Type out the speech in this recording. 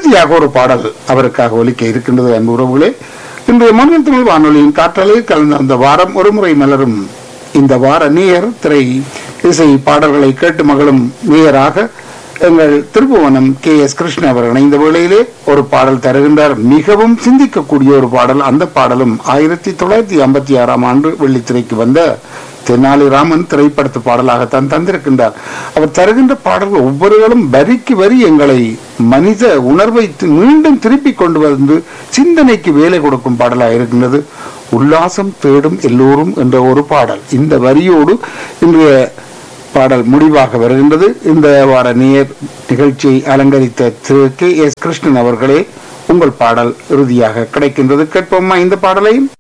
இறுதியாக ஒரு பாடல் அவருக்காக ஒலிக்க இருக்கின்றது அன்பு உறவுகளே இன்றைய மனித தமிழ் வானொலியின் காற்றலையில் கலந்த அந்த வாரம் ஒருமுறை மலரும் இந்த வார நேயர் திரை இசை பாடல்களை கேட்டு மகளும் நேயராக எங்கள் திருப்புவனம் கே எஸ் கிருஷ்ணன் அவர் இணைந்த வேளையிலே ஒரு பாடல் தருகின்றார் மிகவும் சிந்திக்கக்கூடிய ஒரு பாடல் அந்த பாடலும் ஆயிரத்தி தொள்ளாயிரத்தி ஐம்பத்தி ஆறாம் ஆண்டு வெள்ளித்திரைக்கு வந்த தென்னாலி ராமன் திரைப்படத்து பாடலாகத்தான் தந்திருக்கின்றார் அவர் தருகின்ற பாடல்கள் ஒவ்வொருவரும் வரிக்கு வரி எங்களை மனித உணர்வை தி- மீண்டும் திருப்பி கொண்டு வந்து சிந்தனைக்கு வேலை கொடுக்கும் பாடலாக இருக்கின்றது உல்லாசம் தேடும் எல்லோரும் என்ற ஒரு பாடல் இந்த வரியோடு இன்றைய பாடல் முடிவாக வருகின்றது இந்த வார நேர் நிகழ்ச்சியை அலங்கரித்த திரு கே எஸ் கிருஷ்ணன் அவர்களே உங்கள் பாடல் இறுதியாக கிடைக்கின்றது கேட்போமா இந்த பாடலையும்